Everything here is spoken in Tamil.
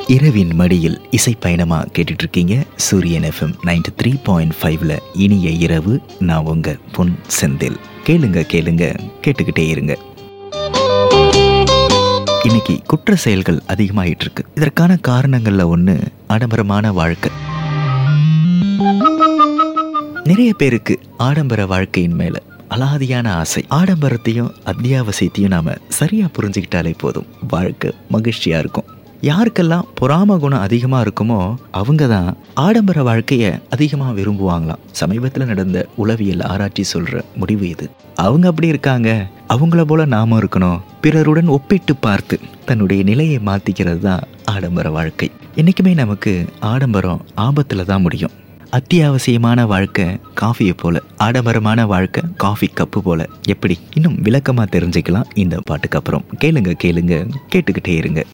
இரவின் மடியில் இசை பயணமா கேட்டுட்டு இருக்கீங்க சூரியன் எஃப்எம் நைன்டி த்ரீ பாயிண்ட் ஃபைவ்ல இனிய இரவு நான் உங்க பொன் செந்தில் கேளுங்க கேளுங்க கேட்டுக்கிட்டே இருங்க இன்னைக்கு குற்ற செயல்கள் அதிகமாயிட்டு இருக்கு இதற்கான காரணங்கள்ல ஒன்று ஆடம்பரமான வாழ்க்கை நிறைய பேருக்கு ஆடம்பர வாழ்க்கையின் மேல அலாதியான ஆசை ஆடம்பரத்தையும் அத்தியாவசியத்தையும் நாம சரியா புரிஞ்சுக்கிட்டாலே போதும் வாழ்க்கை மகிழ்ச்சியா இருக்கும் யாருக்கெல்லாம் பொறாம குணம் அதிகமாக இருக்குமோ அவங்க தான் ஆடம்பர வாழ்க்கையை அதிகமாக விரும்புவாங்களாம் சமீபத்தில் நடந்த உளவியல் ஆராய்ச்சி சொல்கிற முடிவு இது அவங்க அப்படி இருக்காங்க அவங்கள போல நாம இருக்கணும் பிறருடன் ஒப்பிட்டு பார்த்து தன்னுடைய நிலையை மாற்றிக்கிறது தான் ஆடம்பர வாழ்க்கை என்றைக்குமே நமக்கு ஆடம்பரம் ஆபத்தில் தான் முடியும் அத்தியாவசியமான வாழ்க்கை காஃபியை போல ஆடம்பரமான வாழ்க்கை காஃபி கப்பு போல எப்படி இன்னும் விளக்கமாக தெரிஞ்சுக்கலாம் இந்த பாட்டுக்கு அப்புறம் கேளுங்க கேளுங்க கேட்டுக்கிட்டே இருங்க